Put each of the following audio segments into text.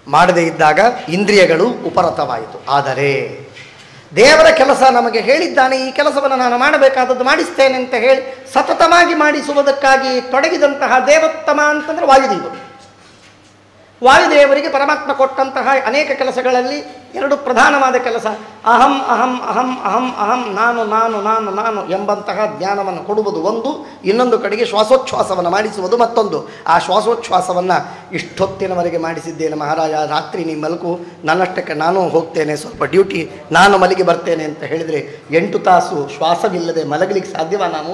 ಮಾಡದೇ ಇದ್ದಾಗ ಇಂದ್ರಿಯಗಳು ಉಪರತವಾಯಿತು ಆದರೆ ದೇವರ ಕೆಲಸ ನಮಗೆ ಹೇಳಿದ್ದಾನೆ ಈ ಕೆಲಸವನ್ನು ನಾನು ಮಾಡಬೇಕಾದದ್ದು ಮಾಡಿಸ್ತೇನೆ ಅಂತ ಹೇಳಿ ಸತತವಾಗಿ ಮಾಡಿಸುವುದಕ್ಕಾಗಿ ತೊಡಗಿದಂತಹ ದೇವೋತ್ತಮ ಅಂತಂದ್ರೆ ವಾಯುದೇವರು ವಾಯುದೇವರಿಗೆ ಪರಮಾತ್ಮ ಕೊಟ್ಟಂತಹ ಅನೇಕ ಕೆಲಸಗಳಲ್ಲಿ ಎರಡು ಪ್ರಧಾನವಾದ ಕೆಲಸ ಅಹಂ ಅಹಂ ಅಹಂ ಅಹಂ ಅಹಂ ನಾನು ನಾನು ನಾನು ನಾನು ಎಂಬಂತಹ ಜ್ಞಾನವನ್ನು ಕೊಡುವುದು ಒಂದು ಇನ್ನೊಂದು ಕಡೆಗೆ ಶ್ವಾಸೋಚ್ಛ್ವಾಸವನ್ನು ಮಾಡಿಸುವುದು ಮತ್ತೊಂದು ಆ ಶ್ವಾಸೋಚ್ಛ್ವಾಸವನ್ನು ಇಷ್ಟೊತ್ತಿನವರೆಗೆ ಮಾಡಿಸಿದ್ದೇನೆ ಮಹಾರಾಜ ರಾತ್ರಿ ನೀ ಮಲಗು ನನ್ನಷ್ಟಕ್ಕೆ ನಾನು ಹೋಗ್ತೇನೆ ಸ್ವಲ್ಪ ಡ್ಯೂಟಿ ನಾನು ಮಲಗಿ ಬರ್ತೇನೆ ಅಂತ ಹೇಳಿದರೆ ಎಂಟು ತಾಸು ಶ್ವಾಸವಿಲ್ಲದೆ ಮಲಗಲಿಕ್ಕೆ ಸಾಧ್ಯವಾ ನಾವು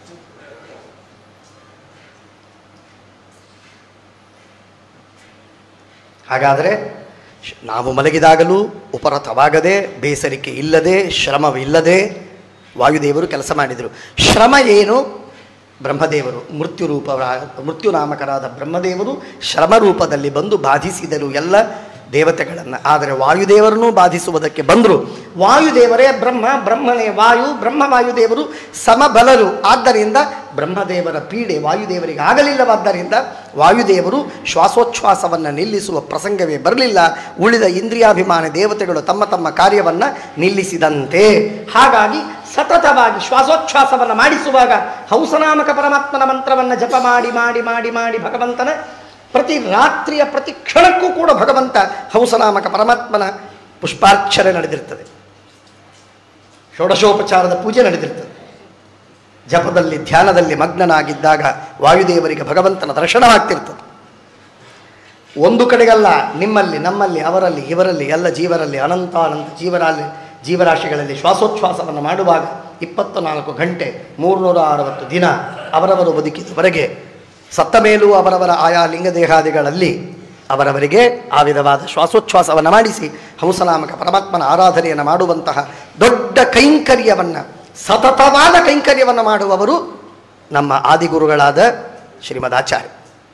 ಹಾಗಾದರೆ ಶ್- ನಾವು ಮಲಗಿದಾಗಲೂ ಉಪರತವಾಗದೆ ಬೇಸರಿಕೆ ಇಲ್ಲದೆ ಶ್ರಮವಿಲ್ಲದೆ ವಾಯುದೇವರು ಕೆಲಸ ಮಾಡಿದರು ಶ್ರಮ ಏನು ಬ್ರಹ್ಮದೇವರು ಮೃತ್ಯು ರೂಪರ ಮೃತ್ಯುನಾಮಕರಾದ ಬ್ರಹ್ಮದೇವರು ಶ್ರಮ ರೂಪದಲ್ಲಿ ಬಂದು ಬಾಧಿಸಿದರು ಎಲ್ಲ ದೇವತೆಗಳನ್ನು ಆದರೆ ವಾಯುದೇವರನ್ನು ಬಾಧಿಸುವುದಕ್ಕೆ ಬಂದರು ವಾಯುದೇವರೇ ಬ್ರಹ್ಮ ಬ್ರಹ್ಮನೇ ವಾಯು ಬ್ರಹ್ಮ ವಾಯುದೇವರು ಸಮಬಲರು ಆದ್ದರಿಂದ ಬ್ರಹ್ಮದೇವರ ಪೀಡೆ ವಾಯುದೇವರಿಗೆ ಆಗಲಿಲ್ಲವಾದ್ದರಿಂದ ವಾಯುದೇವರು ಶ್ವಾಸೋಚ್ಛ್ವಾಸವನ್ನು ನಿಲ್ಲಿಸುವ ಪ್ರಸಂಗವೇ ಬರಲಿಲ್ಲ ಉಳಿದ ಇಂದ್ರಿಯಾಭಿಮಾನಿ ದೇವತೆಗಳು ತಮ್ಮ ತಮ್ಮ ಕಾರ್ಯವನ್ನು ನಿಲ್ಲಿಸಿದಂತೆ ಹಾಗಾಗಿ ಸತತವಾಗಿ ಶ್ವಾಸೋಚ್ಛ್ವಾಸವನ್ನು ಮಾಡಿಸುವಾಗ ಹಂಸನಾಮಕ ಪರಮಾತ್ಮನ ಮಂತ್ರವನ್ನು ಜಪ ಮಾಡಿ ಮಾಡಿ ಮಾಡಿ ಮಾಡಿ ಭಗವಂತನ ಪ್ರತಿ ರಾತ್ರಿಯ ಪ್ರತಿ ಕ್ಷಣಕ್ಕೂ ಕೂಡ ಭಗವಂತ ಹಂಸನಾಮಕ ಪರಮಾತ್ಮನ ಪುಷ್ಪಾರ್ಚನೆ ನಡೆದಿರ್ತದೆ ಷೋಡಶೋಪಚಾರದ ಪೂಜೆ ನಡೆದಿರ್ತದೆ ಜಪದಲ್ಲಿ ಧ್ಯಾನದಲ್ಲಿ ಮಗ್ನನಾಗಿದ್ದಾಗ ವಾಯುದೇವರಿಗೆ ಭಗವಂತನ ದರ್ಶನವಾಗ್ತಿರ್ತದೆ ಒಂದು ಕಡೆಗಲ್ಲ ನಿಮ್ಮಲ್ಲಿ ನಮ್ಮಲ್ಲಿ ಅವರಲ್ಲಿ ಇವರಲ್ಲಿ ಎಲ್ಲ ಜೀವರಲ್ಲಿ ಅನಂತ ಅನಂತ ಜೀವರಾಲಿ ಜೀವರಾಶಿಗಳಲ್ಲಿ ಶ್ವಾಸೋಚ್ಛ್ವಾಸವನ್ನು ಮಾಡುವಾಗ ಇಪ್ಪತ್ತು ನಾಲ್ಕು ಗಂಟೆ ಮೂರುನೂರ ಅರವತ್ತು ದಿನ ಅವರವರು ಬದುಕಿದವರೆಗೆ ಸತ್ತ ಮೇಲೂ ಅವರವರ ಆಯಾ ಲಿಂಗದೇಹಾದಿಗಳಲ್ಲಿ ಅವರವರಿಗೆ ಆ ವಿಧವಾದ ಶ್ವಾಸೋಚ್ಛ್ವಾಸವನ್ನು ಮಾಡಿಸಿ ಹಂಸನಾಮಕ ಪರಮಾತ್ಮನ ಆರಾಧನೆಯನ್ನು ಮಾಡುವಂತಹ ದೊಡ್ಡ ಕೈಂಕರ್ಯವನ್ನು ಸತತವಾದ ಕೈಂಕರ್ಯವನ್ನು ಮಾಡುವವರು ನಮ್ಮ ಆದಿಗುರುಗಳಾದ ಶ್ರೀಮದಾಚಾರ್ಯ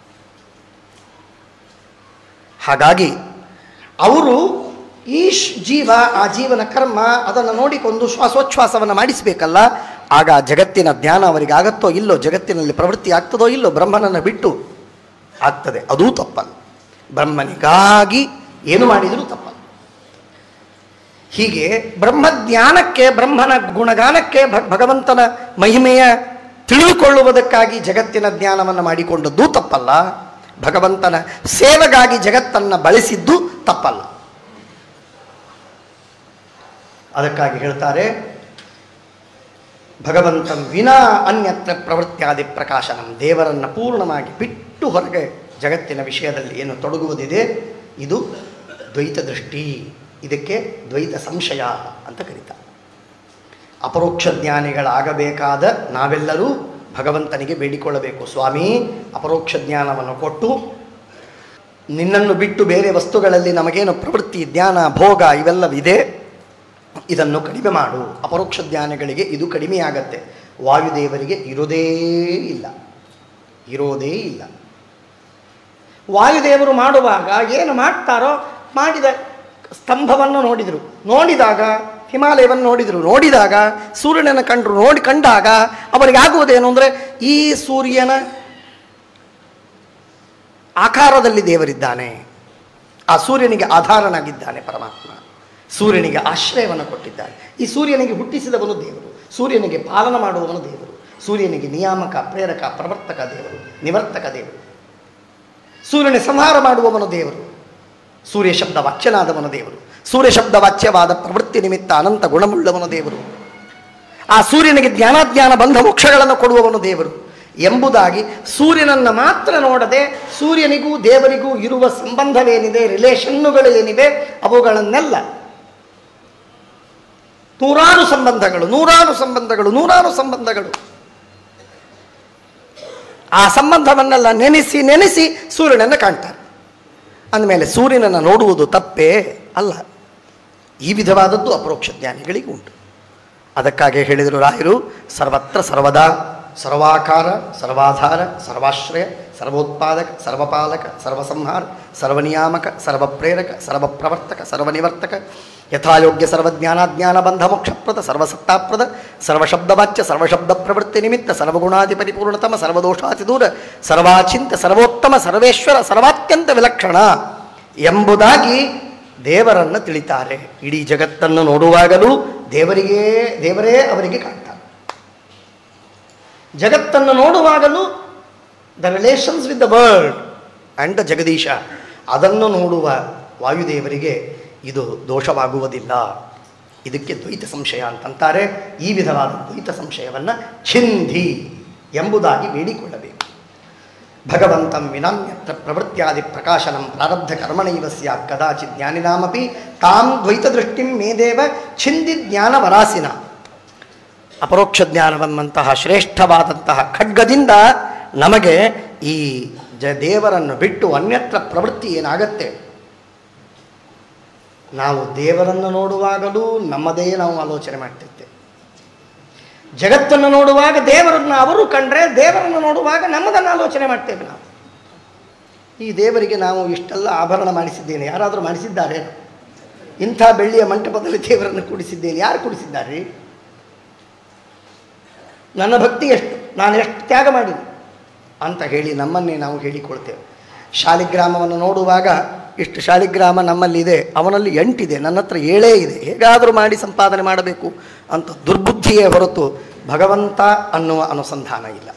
ಹಾಗಾಗಿ ಅವರು ಈ ಶ್- ಜೀವ ಆ ಜೀವನ ಕರ್ಮ ಅದನ್ನು ನೋಡಿಕೊಂಡು ಶ್ವಾಸೋಚ್ಛ್ವಾಸವನ್ನು ಮಾಡಿಸಬೇಕಲ್ಲ ಆಗ ಜಗತ್ತಿನ ಜ್ಞಾನ ಅವರಿಗೆ ಆಗತ್ತೋ ಇಲ್ಲೋ ಜಗತ್ತಿನಲ್ಲಿ ಪ್ರವೃತ್ತಿ ಆಗ್ತದೋ ಇಲ್ಲೋ ಬ್ರಹ್ಮನನ್ನು ಬಿಟ್ಟು ಆಗ್ತದೆ ಅದೂ ತಪ್ಪಲ್ಲ ಬ್ರಹ್ಮನಿಗಾಗಿ ಏನು ಮಾಡಿದರೂ ತಪ್ಪಲ್ಲ ಹೀಗೆ ಬ್ರಹ್ಮಜ್ಞಾನಕ್ಕೆ ಬ್ರಹ್ಮನ ಗುಣಗಾನಕ್ಕೆ ಭ- ಭಗವಂತನ ಮಹಿಮೆಯ ತಿಳಿದುಕೊಳ್ಳುವುದಕ್ಕಾಗಿ ಜಗತ್ತಿನ ಜ್ಞಾನವನ್ನು ಮಾಡಿಕೊಂಡದ್ದೂ ತಪ್ಪಲ್ಲ ಭಗವಂತನ ಸೇವೆಗಾಗಿ ಜಗತ್ತನ್ನು ಬಳಸಿದ್ದು ತಪ್ಪಲ್ಲ ಅದಕ್ಕಾಗಿ ಹೇಳ್ತಾರೆ ಭಗವಂತಂ ವಿನಾ ಅನ್ಯತ್ರ ಪ್ರವೃತ್ತಿಯಾದಿ ಪ್ರಕಾಶನಂ ದೇವರನ್ನು ಪೂರ್ಣವಾಗಿ ಬಿಟ್ಟು ಹೊರಗೆ ಜಗತ್ತಿನ ವಿಷಯದಲ್ಲಿ ಏನು ತೊಡಗುವುದಿದೆ ಇದು ದ್ವೈತ ದೃಷ್ಟಿ ಇದಕ್ಕೆ ದ್ವೈತ ಸಂಶಯ ಅಂತ ಕರೀತಾರೆ ಅಪರೋಕ್ಷ ಜ್ಞಾನಿಗಳಾಗಬೇಕಾದ ನಾವೆಲ್ಲರೂ ಭಗವಂತನಿಗೆ ಬೇಡಿಕೊಳ್ಳಬೇಕು ಸ್ವಾಮಿ ಅಪರೋಕ್ಷ ಜ್ಞಾನವನ್ನು ಕೊಟ್ಟು ನಿನ್ನನ್ನು ಬಿಟ್ಟು ಬೇರೆ ವಸ್ತುಗಳಲ್ಲಿ ನಮಗೇನು ಪ್ರವೃತ್ತಿ ಜ್ಞಾನ ಭೋಗ ಇವೆಲ್ಲವಿದೆ ಇದನ್ನು ಕಡಿಮೆ ಮಾಡು ಅಪರೋಕ್ಷ ಜ್ಞಾನಗಳಿಗೆ ಇದು ಕಡಿಮೆಯಾಗತ್ತೆ ವಾಯುದೇವರಿಗೆ ಇರೋದೇ ಇಲ್ಲ ಇರೋದೇ ಇಲ್ಲ ವಾಯುದೇವರು ಮಾಡುವಾಗ ಏನು ಮಾಡ್ತಾರೋ ಮಾಡಿದ ಸ್ತಂಭವನ್ನು ನೋಡಿದರು ನೋಡಿದಾಗ ಹಿಮಾಲಯವನ್ನು ನೋಡಿದರು ನೋಡಿದಾಗ ಸೂರ್ಯನನ್ನು ಕಂಡರು ನೋಡಿ ಕಂಡಾಗ ಅವರಿಗೆ ಆಗುವುದೇನು ಅಂದರೆ ಈ ಸೂರ್ಯನ ಆಕಾರದಲ್ಲಿ ದೇವರಿದ್ದಾನೆ ಆ ಸೂರ್ಯನಿಗೆ ಆಧಾರನಾಗಿದ್ದಾನೆ ಪರಮಾತ್ಮ ಸೂರ್ಯನಿಗೆ ಆಶ್ರಯವನ್ನು ಕೊಟ್ಟಿದ್ದಾನೆ ಈ ಸೂರ್ಯನಿಗೆ ಹುಟ್ಟಿಸಿದವನು ದೇವರು ಸೂರ್ಯನಿಗೆ ಪಾಲನ ಮಾಡುವವನು ದೇವರು ಸೂರ್ಯನಿಗೆ ನಿಯಾಮಕ ಪ್ರೇರಕ ಪ್ರವರ್ತಕ ದೇವರು ನಿವರ್ತಕ ದೇವರು ಸೂರ್ಯನ ಸಂಹಾರ ಮಾಡುವವನು ದೇವರು ಸೂರ್ಯ ಶಬ್ದ ವಾಚ್ಯನಾದವನು ದೇವರು ಸೂರ್ಯ ಶಬ್ದ ವಾಚ್ಯವಾದ ಪ್ರವೃತ್ತಿ ನಿಮಿತ್ತ ಅನಂತ ಗುಣವುಳ್ಳವನು ದೇವರು ಆ ಸೂರ್ಯನಿಗೆ ಜ್ಞಾನಾಜ್ಞಾನ ಬಂಧ ಮೋಕ್ಷಗಳನ್ನು ಕೊಡುವವನು ದೇವರು ಎಂಬುದಾಗಿ ಸೂರ್ಯನನ್ನು ಮಾತ್ರ ನೋಡದೆ ಸೂರ್ಯನಿಗೂ ದೇವರಿಗೂ ಇರುವ ಸಂಬಂಧವೇನಿದೆ ರಿಲೇಷನ್ನುಗಳು ಏನಿವೆ ಅವುಗಳನ್ನೆಲ್ಲ ನೂರಾರು ಸಂಬಂಧಗಳು ನೂರಾರು ಸಂಬಂಧಗಳು ನೂರಾರು ಸಂಬಂಧಗಳು ಆ ಸಂಬಂಧವನ್ನೆಲ್ಲ ನೆನೆಸಿ ನೆನೆಸಿ ಸೂರ್ಯನನ್ನು ಕಾಣ್ತಾರೆ ಅಂದಮೇಲೆ ಸೂರ್ಯನನ್ನು ನೋಡುವುದು ತಪ್ಪೇ ಅಲ್ಲ ಈ ವಿಧವಾದದ್ದು ಅಪರೋಕ್ಷ ಜ್ಞಾನಿಗಳಿಗೆ ಉಂಟು ಅದಕ್ಕಾಗಿ ಹೇಳಿದರು ರಾಯರು ಸರ್ವತ್ರ ಸರ್ವದಾ ಸರ್ವಾಕಾರ ಸರ್ವಾಧಾರ ಸರ್ವಾಶ್ರಯ ಸರ್ವೋತ್ಪಾದಕ ಸರ್ವಪಾಲಕ ಸರ್ವಸಂಹಾರ ಸರ್ವನಿಯಾಮಕ ಸರ್ವಪ್ರೇರಕ ಸರ್ವಪ್ರವರ್ತಕ ಸರ್ವನಿವರ್ತಕ ಯಥಾಯೋಗ್ಯ ಸರ್ವಜ್ಞಾನಾಜ್ಞಾನ ಬಂಧ ಮೋಕ್ಷಪ್ರದ ಸರ್ವಸತ್ತಾಪ್ರದ ಸರ್ವಶಬ್ದವಾಚ್ಯ ಸರ್ವಶಬ್ದ ಪ್ರವೃತ್ತಿ ನಿಮಿತ್ತ ಸರ್ವಗುಣಾದಿ ಪರಿಪೂರ್ಣತಮ ಸರ್ವದೋಷಾತಿ ದೂರ ಸರ್ವಾಚಿಂತ ಸರ್ವೋತ್ತಮ ಸರ್ವೇಶ್ವರ ಸರ್ವಾತ್ಯಂತ ವಿಲಕ್ಷಣ ಎಂಬುದಾಗಿ ದೇವರನ್ನು ತಿಳಿತಾರೆ ಇಡೀ ಜಗತ್ತನ್ನು ನೋಡುವಾಗಲೂ ದೇವರಿಗೆ ದೇವರೇ ಅವರಿಗೆ ಕಾಣ್ತಾರೆ ಜಗತ್ತನ್ನು ನೋಡುವಾಗಲೂ the relations with the world and the Jagadisha ಅದನ್ನು ನೋಡುವ ವಾಯುದೇವರಿಗೆ ಇದು ದೋಷವಾಗುವುದಿಲ್ಲ ಇದಕ್ಕೆ ದ್ವೈತ ಸಂಶಯ ಅಂತಂತಾರೆ ಈ ವಿಧವಾದ ದ್ವೈತ ಸಂಶಯವನ್ನು ಛಿಂಧಿ ಎಂಬುದಾಗಿ ಬೇಡಿಕೊಳ್ಳಬೇಕು ಭಗವಂತಂ ವಿನಾಮ್ಯತ್ರ ಪ್ರವೃತ್ತಿಯಾದಿ ಪ್ರಕಾಶನಂ ಪ್ರಾರಬ್ಧ ಕರ್ಮಣೈವ ಸ್ಯಾತ್ ಕದಾಚಿತ್ ಜ್ಞಾನಿನಾಮಪಿ ತಾಂ ದ್ವೈತ ದೃಷ್ಟಿಂ ಮೇದೇವ ಛಿಂದಿ ಜ್ಞಾನ ವರಾಸಿನ ಅಪರೋಕ್ಷ ಜ್ಞಾನವೆಂಬಂತಹ ಶ್ರೇಷ್ಠವಾದಂತಹ ಖಡ್ಗದಿಂದ ನಮಗೆ ಈ ಜ ದೇವರನ್ನು ಬಿಟ್ಟು ಅನ್ಯತ್ರ ಪ್ರವೃತ್ತಿ ಏನಾಗತ್ತೆ ನಾವು ದೇವರನ್ನು ನೋಡುವಾಗಲೂ ನಮ್ಮದೇ ನಾವು ಆಲೋಚನೆ ಮಾಡ್ತಿರ್ತೇವೆ ಜಗತ್ತನ್ನು ನೋಡುವಾಗ ದೇವರನ್ನು ಅವರು ಕಂಡ್ರೆ ದೇವರನ್ನು ನೋಡುವಾಗ ನಮ್ಮದನ್ನು ಆಲೋಚನೆ ಮಾಡ್ತೇವೆ ನಾವು ಈ ದೇವರಿಗೆ ನಾವು ಇಷ್ಟೆಲ್ಲ ಆಭರಣ ಮಾಡಿಸಿದ್ದೇನೆ ಯಾರಾದರೂ ಮಾಡಿಸಿದ್ದಾರೆ ಇಂಥ ಬೆಳ್ಳಿಯ ಮಂಟಪದಲ್ಲಿ ದೇವರನ್ನು ಕೂಡಿಸಿದ್ದೇನೆ ಯಾರು ಕೂಡಿಸಿದ್ದಾರೆ ನನ್ನ ಭಕ್ತಿ ಎಷ್ಟು ನಾನು ಎಷ್ಟು ತ್ಯಾಗ ಮಾಡೀನಿ ಅಂತ ಹೇಳಿ ನಮ್ಮನ್ನೇ ನಾವು ಹೇಳಿಕೊಳ್ತೇವೆ ಶಾಲಿಗ್ರಾಮವನ್ನು ನೋಡುವಾಗ ಇಷ್ಟು ಶಾಲಿಗ್ರಾಮ ನಮ್ಮಲ್ಲಿದೆ ಅವನಲ್ಲಿ ಎಂಟಿದೆ ನನ್ನ ಹತ್ರ ಏಳೇ ಇದೆ ಹೇಗಾದರೂ ಮಾಡಿ ಸಂಪಾದನೆ ಮಾಡಬೇಕು ಅಂತ ದುರ್ಬುದ್ಧಿಯೇ ಹೊರತು ಭಗವಂತ ಅನ್ನುವ ಅನುಸಂಧಾನ ಇಲ್ಲ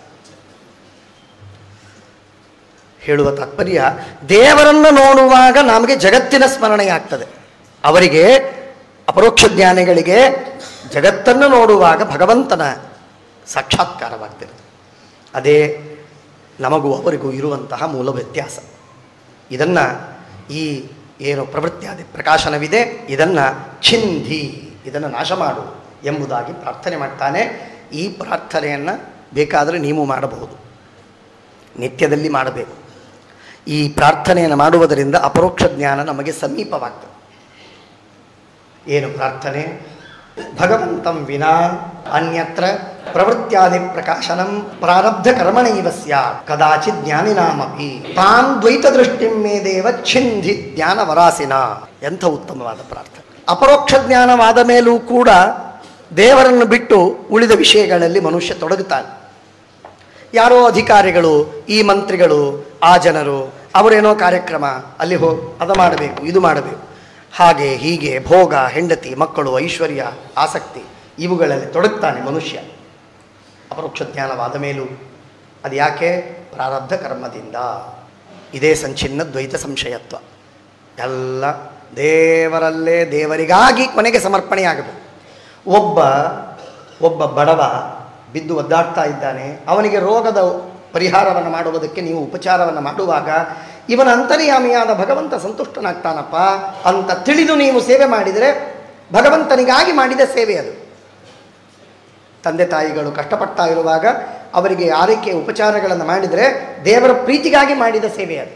ಹೇಳುವ ತಾತ್ಪರ್ಯ ದೇವರನ್ನು ನೋಡುವಾಗ ನಮಗೆ ಜಗತ್ತಿನ ಸ್ಮರಣೆಯಾಗ್ತದೆ ಅವರಿಗೆ ಅಪರೋಕ್ಷ ಜ್ಞಾನಿಗಳಿಗೆ ಜಗತ್ತನ್ನು ನೋಡುವಾಗ ಭಗವಂತನ ಸಾಕ್ಷಾತ್ಕಾರವಾಗ್ತಿರುತ್ತೆ ಅದೇ ನಮಗೂ ಅವರಿಗೂ ಇರುವಂತಹ ಮೂಲ ವ್ಯತ್ಯಾಸ ಇದನ್ನು ಈ ಏನು ಪ್ರವೃತ್ತಿಯಾದಿ ಪ್ರಕಾಶನವಿದೆ ಇದನ್ನು ಛಿಂಧಿ ಇದನ್ನು ನಾಶ ಮಾಡು ಎಂಬುದಾಗಿ ಪ್ರಾರ್ಥನೆ ಮಾಡ್ತಾನೆ ಈ ಪ್ರಾರ್ಥನೆಯನ್ನು ಬೇಕಾದರೆ ನೀವು ಮಾಡಬಹುದು ನಿತ್ಯದಲ್ಲಿ ಮಾಡಬೇಕು ಈ ಪ್ರಾರ್ಥನೆಯನ್ನು ಮಾಡುವುದರಿಂದ ಅಪರೋಕ್ಷ ಜ್ಞಾನ ನಮಗೆ ಸಮೀಪವಾಗ್ತದೆ ಏನು ಪ್ರಾರ್ಥನೆ ಭಗವಂತಂ ವಿನಾ ಅನ್ಯತ್ರ ಪ್ರವೃತ್ತಿಯಾದಿ ಪ್ರಕಾಶನಂ ಪ್ರಾರಬ್ಧ ಕರ್ಮಣೈವ ಸ್ಯಾತ್ ಕದಾಚಿತ್ ಜ್ಞಾನಿನಾಮಪಿ ತಾಂ ದ್ವೈತ ದೃಷ್ಟಿಂ ಮೇ ದೇವ ಛಿಂಧಿ ಜ್ಞಾನ ವರಾಸಿನ ಎಂಥ ಉತ್ತಮವಾದ ಪ್ರಾರ್ಥನೆ ಅಪರೋಕ್ಷ ಜ್ಞಾನವಾದ ಮೇಲೂ ಕೂಡ ದೇವರನ್ನು ಬಿಟ್ಟು ಉಳಿದ ವಿಷಯಗಳಲ್ಲಿ ಮನುಷ್ಯ ತೊಡಗುತ್ತಾನೆ ಯಾರೋ ಅಧಿಕಾರಿಗಳು ಈ ಮಂತ್ರಿಗಳು ಆ ಜನರು ಅವರೇನೋ ಕಾರ್ಯಕ್ರಮ ಅಲ್ಲಿ ಹೋ ಅದು ಮಾಡಬೇಕು ಇದು ಮಾಡಬೇಕು ಹಾಗೆ ಹೀಗೆ ಭೋಗ ಹೆಂಡತಿ ಮಕ್ಕಳು ಐಶ್ವರ್ಯ ಆಸಕ್ತಿ ಇವುಗಳಲ್ಲಿ ತೊಡಗ್ತಾನೆ ಮನುಷ್ಯ ಅಪರೋಕ್ಷ ಜ್ಞಾನವಾದ ಮೇಲೂ ಅದು ಯಾಕೆ ಪ್ರಾರಬ್ಧ ಕರ್ಮದಿಂದ ಇದೇ ಸಂಚಿನ್ನ ದ್ವೈತ ಸಂಶಯತ್ವ ಎಲ್ಲ ದೇವರಲ್ಲೇ ದೇವರಿಗಾಗಿ ಕೊನೆಗೆ ಸಮರ್ಪಣೆಯಾಗಬೇಕು ಒಬ್ಬ ಒಬ್ಬ ಬಡವ ಬಿದ್ದು ಒದ್ದಾಡ್ತಾ ಇದ್ದಾನೆ ಅವನಿಗೆ ರೋಗದ ಪರಿಹಾರವನ್ನು ಮಾಡುವುದಕ್ಕೆ ನೀವು ಉಪಚಾರವನ್ನು ಮಾಡುವಾಗ ಇವನ ಅಂತರ್ಯಾಮಿಯಾದ ಭಗವಂತ ಸಂತುಷ್ಟನಾಗ್ತಾನಪ್ಪ ಅಂತ ತಿಳಿದು ನೀವು ಸೇವೆ ಮಾಡಿದರೆ ಭಗವಂತನಿಗಾಗಿ ಮಾಡಿದ ಸೇವೆ ಅದು ತಂದೆ ತಾಯಿಗಳು ಕಷ್ಟಪಡ್ತಾ ಇರುವಾಗ ಅವರಿಗೆ ಆರೈಕೆ ಉಪಚಾರಗಳನ್ನು ಮಾಡಿದರೆ ದೇವರ ಪ್ರೀತಿಗಾಗಿ ಮಾಡಿದ ಸೇವೆ ಅದು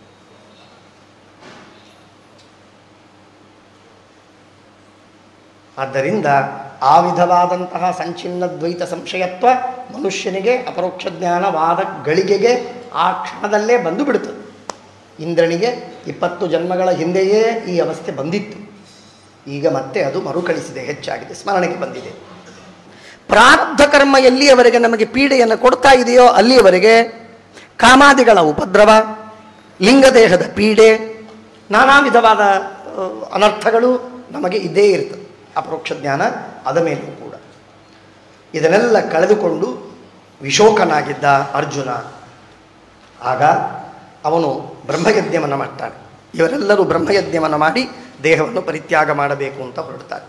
ಆದ್ದರಿಂದ ಆ ವಿಧವಾದಂತಹ ಸಂಚಿನ್ನ ದ್ವೈತ ಸಂಶಯತ್ವ ಮನುಷ್ಯನಿಗೆ ಅಪರೋಕ್ಷ ಜ್ಞಾನವಾದ ಗಳಿಗೆಗೆ ಆ ಕ್ಷಣದಲ್ಲೇ ಬಂದು ಬಿಡುತ್ತದೆ ಇಂದ್ರನಿಗೆ ಇಪ್ಪತ್ತು ಜನ್ಮಗಳ ಹಿಂದೆಯೇ ಈ ಅವಸ್ಥೆ ಬಂದಿತ್ತು ಈಗ ಮತ್ತೆ ಅದು ಮರುಕಳಿಸಿದೆ ಹೆಚ್ಚಾಗಿದೆ ಸ್ಮರಣೆಗೆ ಬಂದಿದೆ ಪ್ರಾರಬ್ಧ ಕರ್ಮ ಎಲ್ಲಿಯವರೆಗೆ ನಮಗೆ ಪೀಡೆಯನ್ನು ಕೊಡ್ತಾ ಇದೆಯೋ ಅಲ್ಲಿಯವರೆಗೆ ಕಾಮಾದಿಗಳ ಉಪದ್ರವ ಲಿಂಗದೇಹದ ಪೀಡೆ ನಾನಾ ವಿಧವಾದ ಆ, ಅನರ್ಥಗಳು ನಮಗೆ ಇದ್ದೇ ಇರ್ತದೆ ಅಪರೋಕ್ಷ ಜ್ಞಾನ ಅದ ಮೇಲೂ ಕೂಡ ಇದನ್ನೆಲ್ಲ ಕಳೆದುಕೊಂಡು ವಿಶೋಕನಾಗಿದ್ದ ಅರ್ಜುನ ಆಗ ಅವನು ಬ್ರಹ್ಮಯಜ್ಞವನ್ನು ಮಾಡ್ತಾನೆ ಇವರೆಲ್ಲರೂ ಬ್ರಹ್ಮಯಜ್ಞವನ್ನು ಮಾಡಿ ದೇಹವನ್ನು ಪರಿತ್ಯಾಗ ಮಾಡಬೇಕು ಅಂತ ಹೊರಡ್ತಾರೆ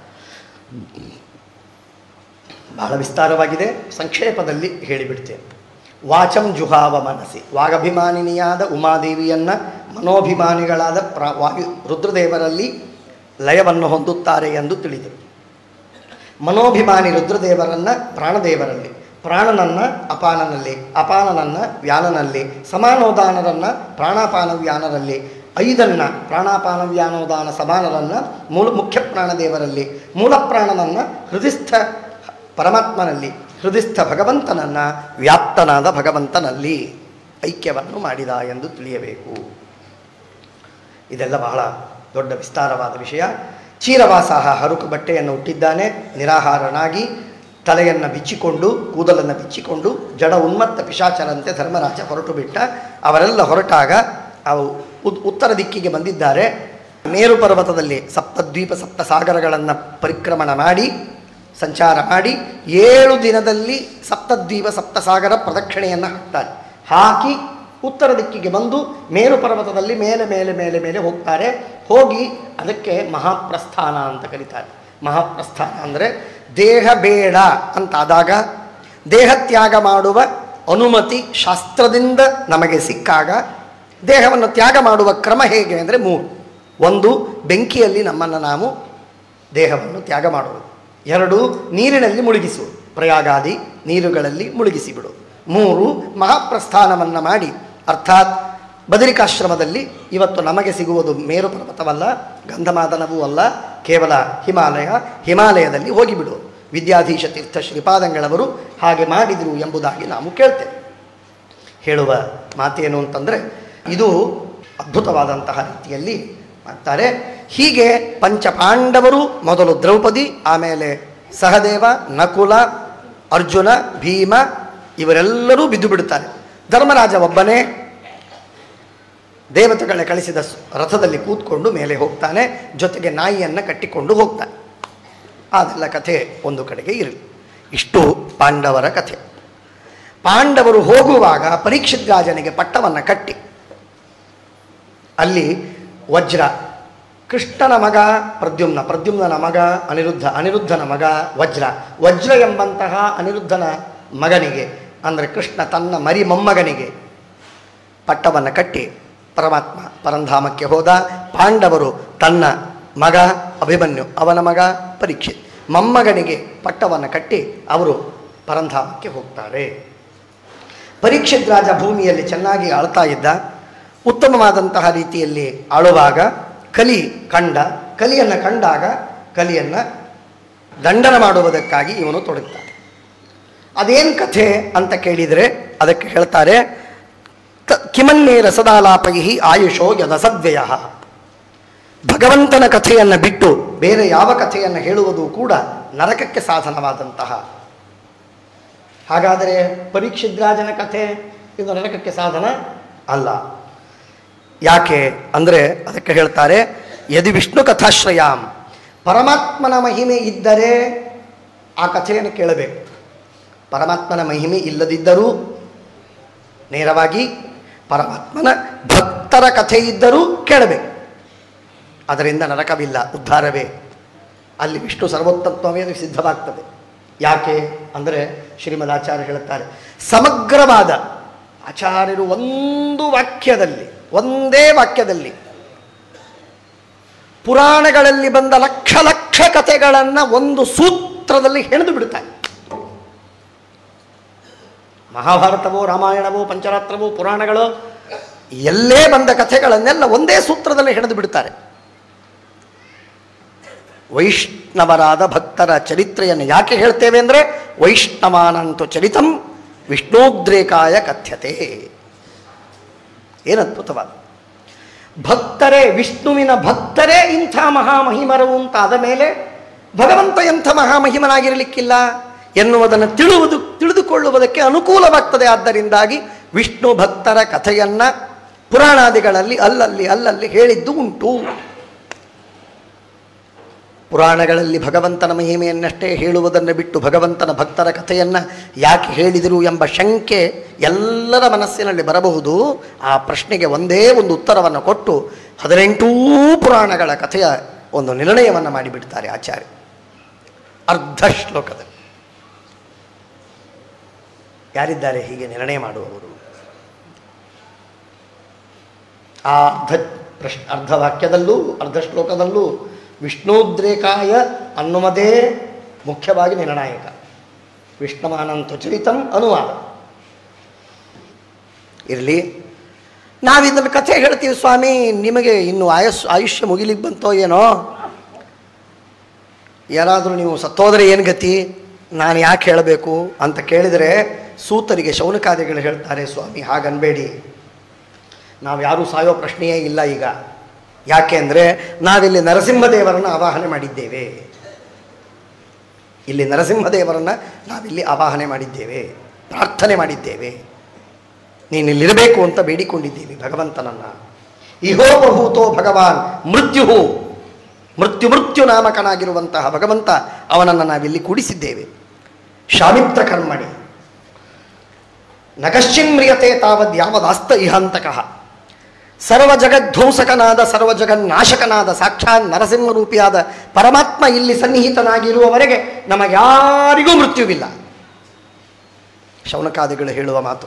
ಬಹಳ ವಿಸ್ತಾರವಾಗಿದೆ ಸಂಕ್ಷೇಪದಲ್ಲಿ ಹೇಳಿಬಿಡ್ತೇನೆ ವಾಚಂ ಜುಹಾವ ಮನಸ್ಸಿ ವಾಗಭಿಮಾನಿನಿಯಾದ ಉಮಾದೇವಿಯನ್ನು ಮನೋಭಿಮಾನಿಗಳಾದ ಪ್ರ ವಾಯು ರುದ್ರದೇವರಲ್ಲಿ ಲಯವನ್ನು ಹೊಂದುತ್ತಾರೆ ಎಂದು ತಿಳಿದರು ಮನೋಭಿಮಾನಿ ರುದ್ರದೇವರನ್ನು ಪ್ರಾಣದೇವರಲ್ಲಿ ಪ್ರಾಣನನ್ನು ಅಪಾನನಲ್ಲಿ ಅಪಾನನನ್ನು ವ್ಯಾನನಲ್ಲಿ ಸಮಾನೋದಾನರನ್ನು ಪ್ರಾಣಾಪಾನ ವ್ಯಾನರಲ್ಲಿ ಐದನ್ನು ಪ್ರಾಣಾಪಾನ ವ್ಯಾನೋದಾನ ಸಮಾನರನ್ನು ಮೂಲ ಮುಖ್ಯ ಪ್ರಾಣದೇವರಲ್ಲಿ ಮೂಲ ಪ್ರಾಣನನ್ನು ಹೃದಯಸ್ಥ ಪರಮಾತ್ಮನಲ್ಲಿ ಹೃದಯಸ್ಥ ಭಗವಂತನನ್ನು ವ್ಯಾಪ್ತನಾದ ಭಗವಂತನಲ್ಲಿ ಐಕ್ಯವನ್ನು ಮಾಡಿದ ಎಂದು ತಿಳಿಯಬೇಕು ಇದೆಲ್ಲ ಬಹಳ ದೊಡ್ಡ ವಿಸ್ತಾರವಾದ ವಿಷಯ ಚೀರವಾಸಾಹ ಹರುಕು ಬಟ್ಟೆಯನ್ನು ಹುಟ್ಟಿದ್ದಾನೆ ನಿರಾಹಾರನಾಗಿ ತಲೆಯನ್ನು ಬಿಚ್ಚಿಕೊಂಡು ಕೂದಲನ್ನು ಬಿಚ್ಚಿಕೊಂಡು ಜಡ ಉನ್ಮತ್ತ ಪಿಶಾಚರಂತೆ ಧರ್ಮರಾಜ ಹೊರಟು ಬಿಟ್ಟ ಅವರೆಲ್ಲ ಹೊರಟಾಗ ಅವು ಉತ್- ಉತ್ತರ ದಿಕ್ಕಿಗೆ ಬಂದಿದ್ದಾರೆ ಮೇರು ಪರ್ವತದಲ್ಲಿ ಸಪ್ತದ್ವೀಪ ಸಪ್ತ ಸಾಗರಗಳನ್ನು ಪರಿಕ್ರಮಣ ಮಾಡಿ ಸಂಚಾರ ಮಾಡಿ ಏಳು ದಿನದಲ್ಲಿ ಸಪ್ತದ್ವೀಪ ಸಪ್ತಸಾಗರ ಪ್ರದಕ್ಷಿಣೆಯನ್ನು ಹಾಕ್ತಾರೆ ಹಾಕಿ ಉತ್ತರ ದಿಕ್ಕಿಗೆ ಬಂದು ಮೇರು ಪರ್ವತದಲ್ಲಿ ಮೇಲೆ ಮೇಲೆ ಮೇಲೆ ಮೇಲೆ ಹೋಗ್ತಾರೆ ಹೋಗಿ ಅದಕ್ಕೆ ಮಹಾಪ್ರಸ್ಥಾನ ಅಂತ ಕರೀತಾರೆ ಮಹಾಪ್ರಸ್ಥಾನ ಅಂದರೆ ದೇಹ ಬೇಡ ಅಂತಾದಾಗ ದೇಹ ತ್ಯಾಗ ಮಾಡುವ ಅನುಮತಿ ಶಾಸ್ತ್ರದಿಂದ ನಮಗೆ ಸಿಕ್ಕಾಗ ದೇಹವನ್ನು ತ್ಯಾಗ ಮಾಡುವ ಕ್ರಮ ಹೇಗೆ ಅಂದರೆ ಮೂರು ಒಂದು ಬೆಂಕಿಯಲ್ಲಿ ನಮ್ಮನ್ನು ನಾವು ದೇಹವನ್ನು ತ್ಯಾಗ ಮಾಡುವುದು ಎರಡು ನೀರಿನಲ್ಲಿ ಮುಳುಗಿಸುವುದು ಪ್ರಯಾಗಾದಿ ನೀರುಗಳಲ್ಲಿ ಮುಳುಗಿಸಿ ಬಿಡುವುದು ಮೂರು ಮಹಾಪ್ರಸ್ಥಾನವನ್ನು ಮಾಡಿ ಅರ್ಥಾತ್ ಬದರಿಕಾಶ್ರಮದಲ್ಲಿ ಇವತ್ತು ನಮಗೆ ಸಿಗುವುದು ಮೇರು ಪರ್ವತವಲ್ಲ ಗಂಧಮಾದನವೂ ಅಲ್ಲ ಕೇವಲ ಹಿಮಾಲಯ ಹಿಮಾಲಯದಲ್ಲಿ ಹೋಗಿಬಿಡುವುದು ವಿದ್ಯಾಧೀಶ ತೀರ್ಥ ಶ್ರೀಪಾದಂಗಳವರು ಹಾಗೆ ಮಾಡಿದರು ಎಂಬುದಾಗಿ ನಾವು ಕೇಳ್ತೇವೆ ಹೇಳುವ ಮಾತೇನು ಅಂತಂದರೆ ಇದು ಅದ್ಭುತವಾದಂತಹ ರೀತಿಯಲ್ಲಿ ಮಾಡ್ತಾರೆ ಹೀಗೆ ಪಂಚಪಾಂಡವರು ಮೊದಲು ದ್ರೌಪದಿ ಆಮೇಲೆ ಸಹದೇವ ನಕುಲ ಅರ್ಜುನ ಭೀಮ ಇವರೆಲ್ಲರೂ ಬಿದ್ದು ಬಿಡುತ್ತಾರೆ ಧರ್ಮರಾಜ ಒಬ್ಬನೇ ದೇವತೆಗಳ ಕಳಿಸಿದ ಸ್- ರಥದಲ್ಲಿ ಕೂತ್ಕೊಂಡು ಮೇಲೆ ಹೋಗ್ತಾನೆ ಜೊತೆಗೆ ನಾಯಿಯನ್ನು ಕಟ್ಟಿಕೊಂಡು ಹೋಗ್ತಾನೆ ಅದೆಲ್ಲ ಕಥೆ ಒಂದು ಕಡೆಗೆ ಇರಲಿ ಇಷ್ಟು ಪಾಂಡವರ ಕಥೆ ಪಾಂಡವರು ಹೋಗುವಾಗ ಪರೀಕ್ಷಿತ್ ರಾಜನಿಗೆ ಪಟ್ಟವನ್ನು ಕಟ್ಟಿ ಅಲ್ಲಿ ವಜ್ರ ಕೃಷ್ಣನ ಮಗ ಪ್ರದ್ಯುಮ್ನ ಪ್ರದ್ಯುಮ್ನ ಮಗ ಅನಿರುದ್ಧ ಅನಿರುದ್ಧನ ಮಗ ವಜ್ರ ವಜ್ರ ಎಂಬಂತಹ ಅನಿರುದ್ಧನ ಮಗನಿಗೆ ಅಂದರೆ ಕೃಷ್ಣ ತನ್ನ ಮರಿ ಮೊಮ್ಮಗನಿಗೆ ಪಟ್ಟವನ್ನು ಕಟ್ಟಿ ಪರಮಾತ್ಮ ಪರಂಧಾಮಕ್ಕೆ ಹೋದ ಪಾಂಡವರು ತನ್ನ ಮಗ ಅಭಿಮನ್ಯು ಅವನ ಮಗ ಪರೀಕ್ಷಿತ್ ಮೊಮ್ಮಗನಿಗೆ ಪಟ್ಟವನ್ನು ಕಟ್ಟಿ ಅವರು ಪರಂಧಾಮಕ್ಕೆ ಹೋಗ್ತಾರೆ ಪರೀಕ್ಷಿತ್ ರಾಜ ಭೂಮಿಯಲ್ಲಿ ಚೆನ್ನಾಗಿ ಆಳ್ತಾ ಇದ್ದ ಉತ್ತಮವಾದಂತಹ ರೀತಿಯಲ್ಲಿ ಆಳುವಾಗ ಕಲಿ ಕಂಡ ಕಲಿಯನ್ನು ಕಂಡಾಗ ಕಲಿಯನ್ನು ದಂಡನ ಮಾಡುವುದಕ್ಕಾಗಿ ಇವನು ತೊಡಗ್ತಾನೆ ಅದೇನು ಕಥೆ ಅಂತ ಕೇಳಿದರೆ ಅದಕ್ಕೆ ಹೇಳ್ತಾರೆ ತ ಕಿಮನ್ನೇ ರಸದಾಲಾಪೈ ಆಯುಷೋ ಯದಸದ್ವ್ಯಯ ಭಗವಂತನ ಕಥೆಯನ್ನು ಬಿಟ್ಟು ಬೇರೆ ಯಾವ ಕಥೆಯನ್ನು ಹೇಳುವುದು ಕೂಡ ನರಕಕ್ಕೆ ಸಾಧನವಾದಂತಹ ಹಾಗಾದರೆ ಪರೀಕ್ಷಿದ್ರಾಜನ ಕಥೆ ಇದು ನರಕಕ್ಕೆ ಸಾಧನ ಅಲ್ಲ ಯಾಕೆ ಅಂದರೆ ಅದಕ್ಕೆ ಹೇಳ್ತಾರೆ ಯದಿ ವಿಷ್ಣು ಕಥಾಶ್ರಯಾಂ ಪರಮಾತ್ಮನ ಮಹಿಮೆ ಇದ್ದರೆ ಆ ಕಥೆಯನ್ನು ಕೇಳಬೇಕು ಪರಮಾತ್ಮನ ಮಹಿಮೆ ಇಲ್ಲದಿದ್ದರೂ ನೇರವಾಗಿ ಪರಮಾತ್ಮನ ಭಕ್ತರ ಕಥೆ ಇದ್ದರೂ ಕೇಳಬೇಕು ಅದರಿಂದ ನರಕವಿಲ್ಲ ಉದ್ಧಾರವೇ ಅಲ್ಲಿ ವಿಷ್ಣು ಸರ್ವೋತ್ತತ್ವವೇ ಅದು ಸಿದ್ಧವಾಗ್ತದೆ ಯಾಕೆ ಅಂದರೆ ಶ್ರೀಮದ್ ಆಚಾರ್ಯ ಹೇಳುತ್ತಾರೆ ಸಮಗ್ರವಾದ ಆಚಾರ್ಯರು ಒಂದು ವಾಕ್ಯದಲ್ಲಿ ಒಂದೇ ವಾಕ್ಯದಲ್ಲಿ ಪುರಾಣಗಳಲ್ಲಿ ಬಂದ ಲಕ್ಷ ಲಕ್ಷ ಕಥೆಗಳನ್ನು ಒಂದು ಸೂತ್ರದಲ್ಲಿ ಹೆಣೆದು ಬಿಡುತ್ತಾರೆ ಮಹಾಭಾರತವೋ ರಾಮಾಯಣವೋ ಪಂಚರಾತ್ರವೋ ಪುರಾಣಗಳು ಎಲ್ಲೇ ಬಂದ ಕಥೆಗಳನ್ನೆಲ್ಲ ಒಂದೇ ಸೂತ್ರದಲ್ಲಿ ಹೆಣೆದು ಬಿಡುತ್ತಾರೆ ವೈಷ್ಣವರಾದ ಭಕ್ತರ ಚರಿತ್ರೆಯನ್ನು ಯಾಕೆ ಹೇಳ್ತೇವೆ ಅಂದರೆ ವೈಷ್ಣವಾನಂತು ಚರಿತಂ ವಿಷ್ಣೋದ್ರೇಕಾಯ ಕಥ್ಯತೆ ಏನು ಅದ್ಭುತವಾದ ಭಕ್ತರೇ ವಿಷ್ಣುವಿನ ಭಕ್ತರೇ ಇಂಥ ಮಹಾಮಹಿಮರು ಅಂತಾದ ಮೇಲೆ ಭಗವಂತ ಎಂಥ ಮಹಾಮಹಿಮನಾಗಿರಲಿಕ್ಕಿಲ್ಲ ಎನ್ನುವುದನ್ನು ತಿಳುವುದು ತಿಳಿದುಕೊಳ್ಳುವುದಕ್ಕೆ ಅನುಕೂಲವಾಗ್ತದೆ ಆದ್ದರಿಂದಾಗಿ ವಿಷ್ಣು ಭಕ್ತರ ಕಥೆಯನ್ನು ಪುರಾಣಾದಿಗಳಲ್ಲಿ ಅಲ್ಲಲ್ಲಿ ಅಲ್ಲಲ್ಲಿ ಹೇಳಿದ್ದು ಉಂಟು ಪುರಾಣಗಳಲ್ಲಿ ಭಗವಂತನ ಮಹಿಮೆಯನ್ನಷ್ಟೇ ಹೇಳುವುದನ್ನು ಬಿಟ್ಟು ಭಗವಂತನ ಭಕ್ತರ ಕಥೆಯನ್ನು ಯಾಕೆ ಹೇಳಿದರು ಎಂಬ ಶಂಕೆ ಎಲ್ಲರ ಮನಸ್ಸಿನಲ್ಲಿ ಬರಬಹುದು ಆ ಪ್ರಶ್ನೆಗೆ ಒಂದೇ ಒಂದು ಉತ್ತರವನ್ನು ಕೊಟ್ಟು ಹದಿನೆಂಟೂ ಪುರಾಣಗಳ ಕಥೆಯ ಒಂದು ನಿರ್ಣಯವನ್ನು ಮಾಡಿಬಿಡ್ತಾರೆ ಆಚಾರ್ಯ ಅರ್ಧ ಶ್ಲೋಕದಲ್ಲಿ ಯಾರಿದ್ದಾರೆ ಹೀಗೆ ನಿರ್ಣಯ ಮಾಡುವವರು ಆ ಅರ್ಧ ಪ್ರಶ್ ಅರ್ಧ ವಾಕ್ಯದಲ್ಲೂ ಅರ್ಧ ಶ್ಲೋಕದಲ್ಲೂ ವಿಷ್ಣುದ್ರೇಕಾಯ ಅನ್ನುವುದೇ ಮುಖ್ಯವಾಗಿ ನಿರ್ಣಾಯಕ ವಿಷ್ಣುಮಾನಂತು ಚರಿತಂ ಅನುವಾದ ಇರಲಿ ನಾವಿದನ್ನು ಕಥೆ ಹೇಳ್ತೀವಿ ಸ್ವಾಮಿ ನಿಮಗೆ ಇನ್ನು ಆಯಸ್ ಆಯುಷ್ಯ ಮುಗಿಲಿಕ್ಕೆ ಬಂತೋ ಏನೋ ಯಾರಾದರೂ ನೀವು ಸತ್ತೋದ್ರೆ ಏನು ಗತಿ ನಾನು ಯಾಕೆ ಹೇಳಬೇಕು ಅಂತ ಕೇಳಿದರೆ ಸೂತರಿಗೆ ಶೌನಕಾದಿಗಳು ಹೇಳ್ತಾರೆ ಸ್ವಾಮಿ ಹಾಗನ್ಬೇಡಿ ನಾವು ಯಾರೂ ಸಾಯೋ ಪ್ರಶ್ನೆಯೇ ಇಲ್ಲ ಈಗ ಯಾಕೆ ಅಂದರೆ ನಾವಿಲ್ಲಿ ನರಸಿಂಹದೇವರನ್ನು ಆವಾಹನೆ ಮಾಡಿದ್ದೇವೆ ಇಲ್ಲಿ ನರಸಿಂಹದೇವರನ್ನು ನಾವಿಲ್ಲಿ ಆವಾಹನೆ ಮಾಡಿದ್ದೇವೆ ಪ್ರಾರ್ಥನೆ ಮಾಡಿದ್ದೇವೆ ನೀನು ಇಲ್ಲಿರಬೇಕು ಅಂತ ಬೇಡಿಕೊಂಡಿದ್ದೀವಿ ಭಗವಂತನನ್ನು ಇಹೋಪಭೂತೋ ಭಗವಾನ್ ಮೃತ್ಯು ಮೃತ್ಯು ಮೃತ್ಯು ನಾಮಕನಾಗಿರುವಂತಹ ಭಗವಂತ ಅವನನ್ನು ನಾವಿಲ್ಲಿ ಕೂಡಿಸಿದ್ದೇವೆ ಶಾಮಿತ್ರ ಕರ್ಮಣಿ ನಗಶ್ಚಿನ್ಮ್ರಿಯತೆ ತಾವದ್ ಯಾವದಾಸ್ತ ಇಹಾಂತಕಃ ಸರ್ವ ಜಗದ್ಧ್ವಂಸಕನಾದ ಸರ್ವ ಜಗನ್ನಾಶಕನಾದ ಸಾಕ್ಷಾತ್ ನರಸಿಂಹರೂಪಿಯಾದ ಪರಮಾತ್ಮ ಇಲ್ಲಿ ಸನ್ನಿಹಿತನಾಗಿರುವವರೆಗೆ ನಮಗ್ಯಾರಿಗೂ ಮೃತ್ಯುವಿಲ್ಲ ಶೌನಕಾದಿಗಳು ಹೇಳುವ ಮಾತು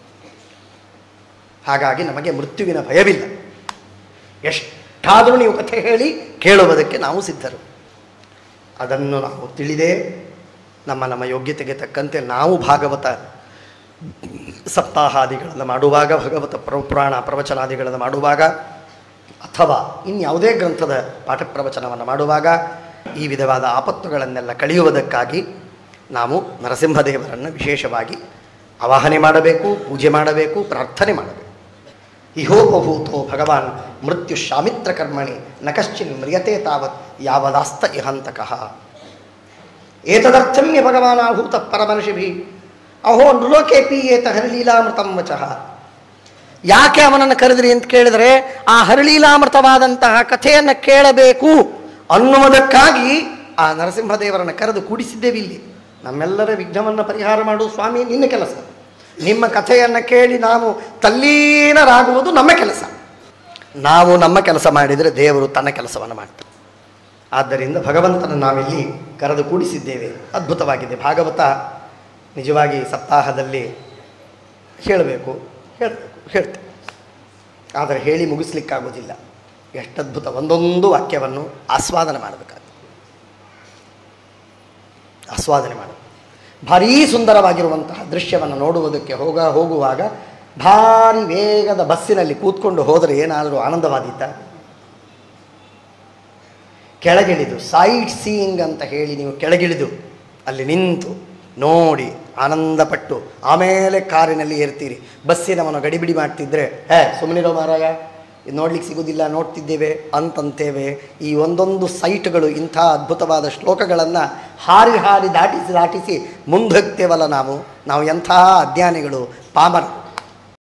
ಹಾಗಾಗಿ ನಮಗೆ ಮೃತ್ಯುವಿನ ಭಯವಿಲ್ಲ ಎಷ್ಟಾದರೂ ನೀವು ಕಥೆ ಹೇಳಿ ಕೇಳುವುದಕ್ಕೆ ನಾವು ಸಿದ್ಧರು ಅದನ್ನು ನಾವು ತಿಳಿದೇ ನಮ್ಮ ನಮ್ಮ ಯೋಗ್ಯತೆಗೆ ತಕ್ಕಂತೆ ನಾವು ಭಾಗವತ ಸಪ್ತಾಹಾದಿಗಳನ್ನು ಮಾಡುವಾಗ ಭಗವತ ಪ್ರ ಪುರಾಣ ಪ್ರವಚನಾದಿಗಳನ್ನು ಮಾಡುವಾಗ ಅಥವಾ ಇನ್ಯಾವುದೇ ಗ್ರಂಥದ ಪಾಠ ಪ್ರವಚನವನ್ನು ಮಾಡುವಾಗ ಈ ವಿಧವಾದ ಆಪತ್ತುಗಳನ್ನೆಲ್ಲ ಕಳೆಯುವುದಕ್ಕಾಗಿ ನಾವು ನರಸಿಂಹದೇವರನ್ನು ವಿಶೇಷವಾಗಿ ಆವಾಹನೆ ಮಾಡಬೇಕು ಪೂಜೆ ಮಾಡಬೇಕು ಪ್ರಾರ್ಥನೆ ಮಾಡಬೇಕು ಇಹೋಪಭೂತೋ ಭಗವಾನ್ ಮೃತ್ಯು ಶಾಮಿತ್ರ ಕರ್ಮಣಿ ನ ಕಶ್ಚಿನ್ ಮ್ರಿಯತೆ ತಾವತ್ ಯಾವದಾಸ್ತ ಇಹಂತಕಃ ಏತದರ್ಥಮ್ಯ ಭಗವಾನಾಭೂತ ಪರಮರ್ಷಿಭಿ ಅಹೋ ನೃಲೋಕೆ ಪೀಯೇತ ಹರಿಲೀಲಾಮೃತಂ ವಚಃ ಯಾಕೆ ಅವನನ್ನು ಕರೆದ್ರಿ ಅಂತ ಕೇಳಿದರೆ ಆ ಹರಿಲೀಲಾಮೃತವಾದಂತಹ ಕಥೆಯನ್ನು ಕೇಳಬೇಕು ಅನ್ನುವುದಕ್ಕಾಗಿ ಆ ನರಸಿಂಹದೇವರನ್ನು ಕರೆದು ಕೂಡಿಸಿದ್ದೇವೆ ಇಲ್ಲಿ ನಮ್ಮೆಲ್ಲರ ವಿಘ್ನವನ್ನು ಪರಿಹಾರ ಮಾಡು ಸ್ವಾಮಿ ನಿನ್ನ ಕೆಲಸ ನಿಮ್ಮ ಕಥೆಯನ್ನು ಕೇಳಿ ನಾವು ತಲ್ಲೀನರಾಗುವುದು ನಮ್ಮ ಕೆಲಸ ನಾವು ನಮ್ಮ ಕೆಲಸ ಮಾಡಿದರೆ ದೇವರು ತನ್ನ ಕೆಲಸವನ್ನು ಮಾಡ್ತಾನೆ ಆದ್ದರಿಂದ ಭಗವಂತನ ನಾವಿಲ್ಲಿ ಕರೆದು ಕೂಡಿಸಿದ್ದೇವೆ ಅದ್ಭುತವಾಗಿದೆ ಭಾಗವತ ನಿಜವಾಗಿ ಸಪ್ತಾಹದಲ್ಲಿ ಹೇಳಬೇಕು ಹೇಳಬೇಕು ಹೇಳ್ತೇವೆ ಆದರೆ ಹೇಳಿ ಮುಗಿಸ್ಲಿಕ್ಕಾಗೋದಿಲ್ಲ ಎಷ್ಟು ಅದ್ಭುತ ಒಂದೊಂದು ವಾಕ್ಯವನ್ನು ಆಸ್ವಾದನೆ ಮಾಡಬೇಕಾಗ್ತದೆ ಆಸ್ವಾದನೆ ಮಾಡಬೇಕು ಭಾರೀ ಸುಂದರವಾಗಿರುವಂತಹ ದೃಶ್ಯವನ್ನು ನೋಡುವುದಕ್ಕೆ ಹೋಗ ಹೋಗುವಾಗ ಭಾರಿ ವೇಗದ ಬಸ್ಸಿನಲ್ಲಿ ಕೂತ್ಕೊಂಡು ಹೋದರೆ ಏನಾದರೂ ಆನಂದವಾದೀತ ಕೆಳಗಿಳಿದು ಸೈಟ್ ಸೀಯಿಂಗ್ ಅಂತ ಹೇಳಿ ನೀವು ಕೆಳಗಿಳಿದು ಅಲ್ಲಿ ನಿಂತು ನೋಡಿ ಆನಂದಪಟ್ಟು ಆಮೇಲೆ ಕಾರಿನಲ್ಲಿ ಏರ್ತೀರಿ ಬಸ್ಸಿನವನು ಗಡಿಬಿಡಿ ಮಾಡ್ತಿದ್ರೆ ಹೇ ಸುಮ್ಮನಿರೋ ಮಾರಾಯ ಇದು ನೋಡ್ಲಿಕ್ಕೆ ಸಿಗೋದಿಲ್ಲ ನೋಡ್ತಿದ್ದೇವೆ ಅಂತಂತೇವೆ ಈ ಒಂದೊಂದು ಸೈಟ್ಗಳು ಇಂಥ ಅದ್ಭುತವಾದ ಶ್ಲೋಕಗಳನ್ನು ಹಾರಿ ಹಾರಿ ದಾಟಿಸಿ ದಾಟಿಸಿ ಮುಂದೋಗ್ತೇವಲ್ಲ ನಾವು ನಾವು ಎಂಥ ಅಜ್ಞಾನಿಗಳು ಪಾಮರರು